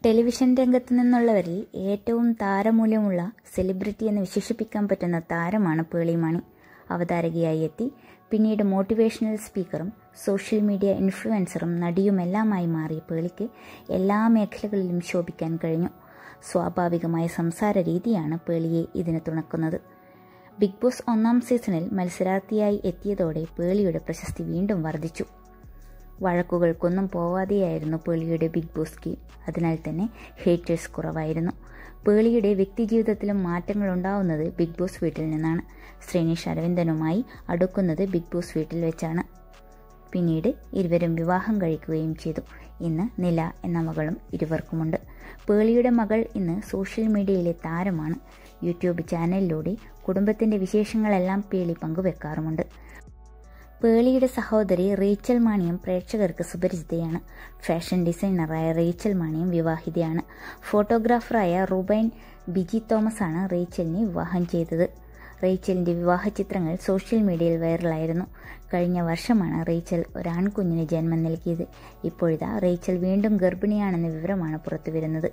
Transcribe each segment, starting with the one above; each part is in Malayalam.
ടെലിവിഷൻ രംഗത്ത് നിന്നുള്ളവരിൽ ഏറ്റവും താരമൂല്യമുള്ള സെലിബ്രിറ്റി എന്ന് വിശേഷിപ്പിക്കാൻ പറ്റുന്ന താരമാണ് പേളിമാണി അവതാരകയായി എത്തി പിന്നീട് മോട്ടിവേഷണൽ സ്പീക്കറും സോഷ്യൽ മീഡിയ ഇൻഫ്ലുവൻസറും നടിയുമെല്ലാമായി മാറിയ പേളിക്ക് എല്ലാ മേഖലകളിലും ശോഭിക്കാൻ കഴിഞ്ഞു സ്വാഭാവികമായ സംസാര രീതിയാണ് പേളിയെ ഇതിന് തുണക്കുന്നത് ബിഗ് ബോസ് ഒന്നാം സീസണിൽ മത്സരാർത്ഥിയായി എത്തിയതോടെ പേളിയുടെ പ്രശസ്തി വീണ്ടും വർദ്ധിച്ചു വഴക്കുകൾക്കൊന്നും പോവാതെയായിരുന്നു പേളിയുടെ ബിഗ് ബോസ് കീ അതിനാൽ തന്നെ ഹേറ്റേഴ്സ് കുറവായിരുന്നു പേളിയുടെ വ്യക്തിജീവിതത്തിലും മാറ്റങ്ങൾ ഉണ്ടാവുന്നത് ബിഗ് ബോസ് വീട്ടിൽ നിന്നാണ് ശ്രീനിഷ് അരവിന്ദനുമായി അടുക്കുന്നത് ബിഗ് ബോസ് വീട്ടിൽ വെച്ചാണ് പിന്നീട് ഇരുവരും വിവാഹം കഴിക്കുകയും ചെയ്തു ഇന്ന് നില എന്ന മകളും ഇരുവർക്കുമുണ്ട് പേളിയുടെ മകൾ ഇന്ന് സോഷ്യൽ മീഡിയയിലെ താരമാണ് യൂട്യൂബ് ചാനലിലൂടെ കുടുംബത്തിൻ്റെ വിശേഷങ്ങളെല്ലാം പേളി പങ്കുവെക്കാറുമുണ്ട് പേളിയുടെ സഹോദരി റേച്ചൽ മാണിയും പ്രേക്ഷകർക്ക് സുപരിചിതയാണ് ഫാഷൻ ഡിസൈനറായ റേച്ചൽ മാണിയും വിവാഹിതയാണ് ഫോട്ടോഗ്രാഫറായ റുബൈൻ ബിജി തോമസ് ആണ് റേച്ചലിനെ വിവാഹം ചെയ്തത് റേച്ചലിന്റെ വിവാഹ ചിത്രങ്ങൾ സോഷ്യൽ മീഡിയയിൽ വൈറലായിരുന്നു കഴിഞ്ഞ വർഷമാണ് റേച്ചൽ ഒരു ആൺകുഞ്ഞിന് ജന്മം നൽകിയത് ഇപ്പോഴിതാ റേച്ചൽ വീണ്ടും ഗർഭിണിയാണെന്ന വിവരമാണ് പുറത്തുവരുന്നത്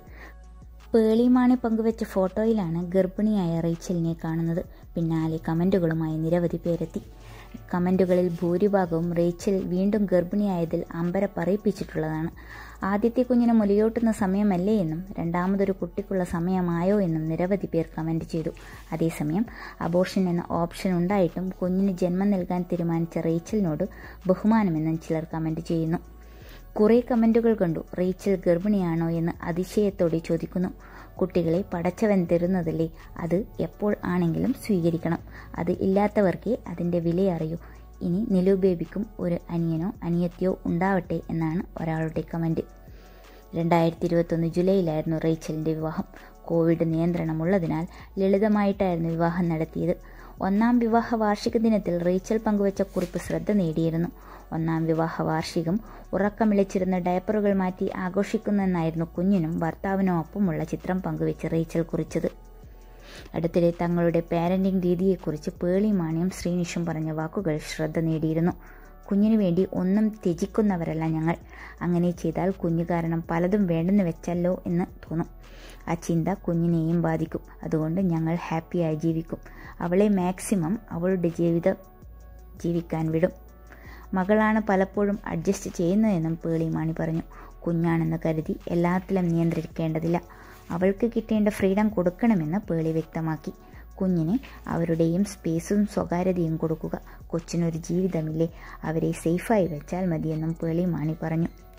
പേളിമാണി പങ്കുവച്ച ഫോട്ടോയിലാണ് ഗർഭിണിയായ റേച്ചലിനെ കാണുന്നത് പിന്നാലെ കമൻറ്റുകളുമായി നിരവധി പേരെത്തി കമൻറ്റുകളിൽ ഭൂരിഭാഗവും റേച്ചൽ വീണ്ടും ഗർഭിണിയായതിൽ അമ്പര പറയിപ്പിച്ചിട്ടുള്ളതാണ് ആദ്യത്തെ കുഞ്ഞിന് മുലയൂട്ടുന്ന സമയമല്ലേ എന്നും രണ്ടാമതൊരു കുട്ടിക്കുള്ള സമയമായോ എന്നും നിരവധി പേർ കമൻറ്റ് ചെയ്തു അതേസമയം അബോർഷൻ എന്ന ഓപ്ഷൻ ഉണ്ടായിട്ടും കുഞ്ഞിന് ജന്മം നൽകാൻ തീരുമാനിച്ച റേച്ചലിനോട് ബഹുമാനമെന്നും ചിലർ കമൻറ്റ് ചെയ്യുന്നു കുറേ കമൻറ്റുകൾ കണ്ടു റേച്ചൽ ഗർഭിണിയാണോ എന്ന് അതിശയത്തോടെ ചോദിക്കുന്നു കുട്ടികളെ പടച്ചവൻ തരുന്നതല്ലേ അത് എപ്പോൾ ആണെങ്കിലും സ്വീകരിക്കണം അത് ഇല്ലാത്തവർക്കേ അതിൻ്റെ വിലയറിയൂ ഇനി നിലു ബേബിക്കും ഒരു അനിയനോ അനിയത്തിയോ ഉണ്ടാവട്ടെ എന്നാണ് ഒരാളുടെ കമൻറ്റ് രണ്ടായിരത്തി ഇരുപത്തൊന്ന് ജൂലൈയിലായിരുന്നു റേച്ചലിൻ്റെ വിവാഹം കോവിഡ് നിയന്ത്രണമുള്ളതിനാൽ ലളിതമായിട്ടായിരുന്നു വിവാഹം നടത്തിയത് ഒന്നാം വിവാഹ വാർഷിക ദിനത്തിൽ റേച്ചൽ പങ്കുവച്ച കുറിപ്പ് ശ്രദ്ധ നേടിയിരുന്നു ഒന്നാം വിവാഹ വാർഷികം ഉറക്കമിളിച്ചിരുന്ന ഡയപ്പറുകൾ മാറ്റി ആഘോഷിക്കുന്നെന്നായിരുന്നു കുഞ്ഞിനും ഭർത്താവിനും ഒപ്പമുള്ള ചിത്രം പങ്കുവെച്ച് റേച്ചൽ കുറിച്ചത് അടുത്തിടെ തങ്ങളുടെ പാരന്റിംഗ് രീതിയെക്കുറിച്ച് പേളി മാണിയും ശ്രീനിഷും പറഞ്ഞ വാക്കുകൾ ശ്രദ്ധ നേടിയിരുന്നു കുഞ്ഞിനു വേണ്ടി ഒന്നും ത്യജിക്കുന്നവരല്ല ഞങ്ങൾ അങ്ങനെ ചെയ്താൽ കുഞ്ഞു കാരണം പലതും വേണ്ടെന്ന് വെച്ചല്ലോ എന്ന് തോന്നും ആ ചിന്ത കുഞ്ഞിനെയും ബാധിക്കും അതുകൊണ്ട് ഞങ്ങൾ ഹാപ്പിയായി ജീവിക്കും അവളെ മാക്സിമം അവളുടെ ജീവിതം ജീവിക്കാൻ വിടും മകളാണ് പലപ്പോഴും അഡ്ജസ്റ്റ് ചെയ്യുന്നതെന്നും പേളിമാണി പറഞ്ഞു കുഞ്ഞാണെന്ന് കരുതി എല്ലാത്തിലും നിയന്ത്രിക്കേണ്ടതില്ല അവൾക്ക് കിട്ടേണ്ട ഫ്രീഡം കൊടുക്കണമെന്ന് പേളി വ്യക്തമാക്കി കുഞ്ഞിന് അവരുടെയും സ്പേസും സ്വകാര്യതയും കൊടുക്കുക കൊച്ചിനൊരു ജീവിതമില്ലേ അവരെ സേഫായി വെച്ചാൽ മതിയെന്നും പേളിമാണി പറഞ്ഞു